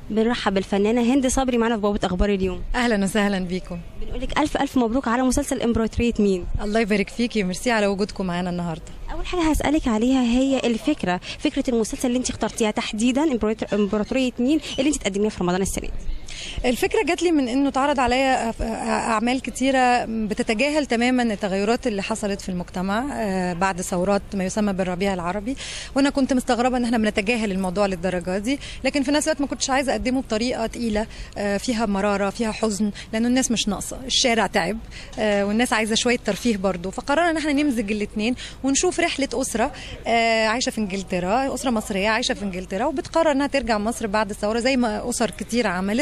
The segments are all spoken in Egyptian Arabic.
بنرحب بالفنانه هند صبري معانا في بوابه اخبار اليوم اهلا وسهلا بيكم بنقول لك الف الف مبروك على مسلسل امبراطوريه مين الله يبارك فيكي ميرسي على وجودكم معانا النهارده اول حاجه هسالك عليها هي الفكره فكره المسلسل اللي انت اخترتيها تحديدا إمبراطور- امبراطوريه مين اللي انت تقدميها في رمضان السنه دي الفكره جات لي من انه اتعرض عليا أف- اعمال كتيره بتتجاهل تماما التغيرات اللي حصلت في المجتمع آه، بعد ثورات ما يسمى بالربيع العربي وانا كنت مستغربه ان احنا بنتجاهل الموضوع للدرجه دي لكن في نفس الوقت ما كنتش عايزه اقدمه بطريقه تقيله آه، فيها مراره فيها حزن لانه الناس مش ناقصه الشارع تعب آه، والناس عايزه شويه ترفيه برضه فقررنا ان احنا نمزج الاثنين ونشوف رحله اسره آه، عايشه في انجلترا اسره مصريه عايشه في انجلترا وبتقرر انها ترجع مصر بعد الثوره زي ما اسر كتير عملت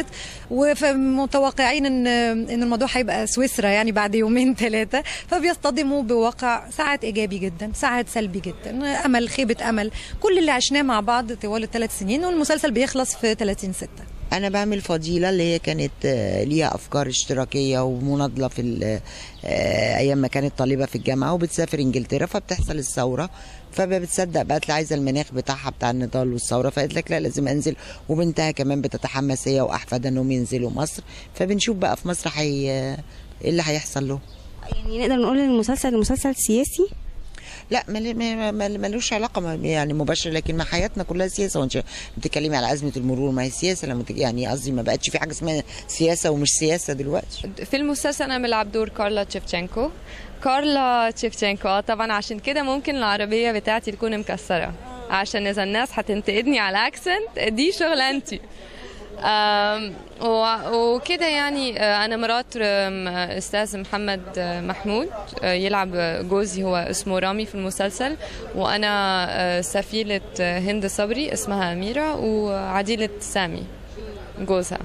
ومتوقعين ان ان الموضوع هيبقى سويسرا يعني بعد يومين ثلاثه فبيصطدموا بواقع ساعات ايجابي جدا ساعات سلبي جدا امل خيبه امل كل اللي عشناه مع بعض طوال الثلاث سنين والمسلسل بيخلص في 30 6 انا بعمل فضيله اللي هي كانت آه، ليها افكار اشتراكيه ومناضله في ال- آه، ايام ما كانت طالبه في الجامعه وبتسافر انجلترا فبتحصل الثوره فبتصدق بقى تلاقي عايزه المناخ بتاعها بتاع النضال والثوره فقالت لك لا لازم انزل وبنتها كمان بتتحمس هي واحفادها انهم ينزلوا مصر فبنشوف بقى في مصر حي... ايه اللي هيحصل له يعني نقدر نقول ان المسلسل مسلسل سياسي لا مل- ما- ما- ملوش علاقه ما- يعني مباشره لكن ما حياتنا كلها سياسه وانت بتتكلمي على ازمه المرور ما هي سياسه لما تج- يعني قصدي ما بقتش في حاجه اسمها سياسه ومش سياسه دلوقتي في المسلسل انا بلعب دور كارلا تشيفتشينكو كارلا تشيفتشينكو اه طبعا عشان كده ممكن العربيه بتاعتي تكون مكسره عشان اذا الناس هتنتقدني على الاكسنت دي شغلانتي آم، و- وكده يعني آه، انا مرات آم، استاذ محمد آه، محمود آه، يلعب جوزي هو اسمه رامي في المسلسل وانا آه، سفيله آه، هند صبري اسمها اميره وعديله سامي جوزها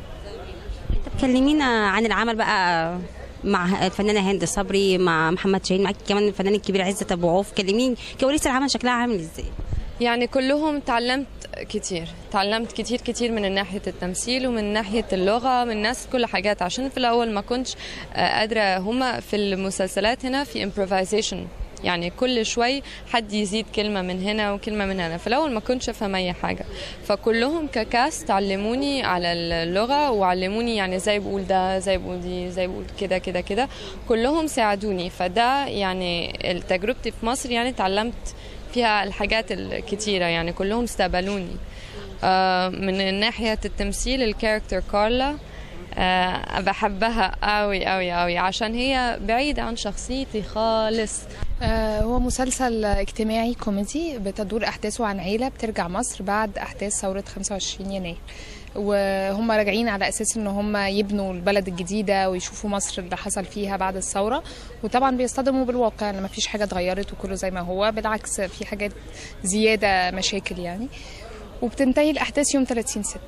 طب كلمينا عن العمل بقى مع الفنانه هند صبري مع محمد شاهين معاكي كمان الفنان الكبير عزت ابو عوف كلميني كواليس العمل شكلها عامل ازاي يعني كلهم تعلمت كتير تعلمت كتير كتير من ناحية التمثيل ومن ناحية اللغة من ناس كل حاجات عشان في الأول ما كنتش آه، قادرة هما في المسلسلات هنا في improvisation يعني كل شوي حد يزيد كلمة من هنا وكلمة من هنا في الأول ما كنتش أفهم أي حاجة فكلهم ككاست علموني على اللغة وعلموني يعني زي بقول ده زي بقول دي زي بقول كده كده كده كلهم ساعدوني فده يعني تجربتي في مصر يعني تعلمت فيها الحاجات الكتيرة يعني كلهم استقبلوني آه، من ناحية التمثيل الكاركتر كارلا آه، بحبها قوي قوي قوي عشان هي بعيدة عن شخصيتي خالص آه، هو مسلسل اجتماعي كوميدي بتدور أحداثه عن عيلة بترجع مصر بعد أحداث ثورة 25 يناير وهم راجعين على أساس إن هم يبنوا البلد الجديدة ويشوفوا مصر اللي حصل فيها بعد الثورة وطبعا بيصطدموا بالواقع إن مفيش حاجة اتغيرت وكله زي ما هو بالعكس في حاجات زيادة مشاكل يعني وبتنتهي الأحداث يوم 30 6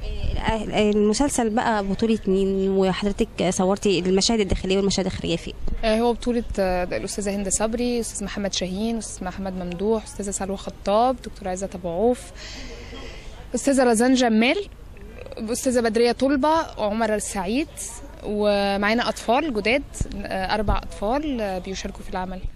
المسلسل بقى بطولة مين وحضرتك صورتي المشاهد الداخلية والمشاهد الخارجية فين آه، هو بطولة آه، الأستاذة هند صبري أستاذ محمد شاهين أستاذ محمد ممدوح أستاذة سلوى خطاب دكتور عزت أبو عوف أستاذة رزان جمال أستاذة بدرية طلبة وعمر السعيد ومعانا أطفال جداد آه، أربع أطفال آه، بيشاركوا في العمل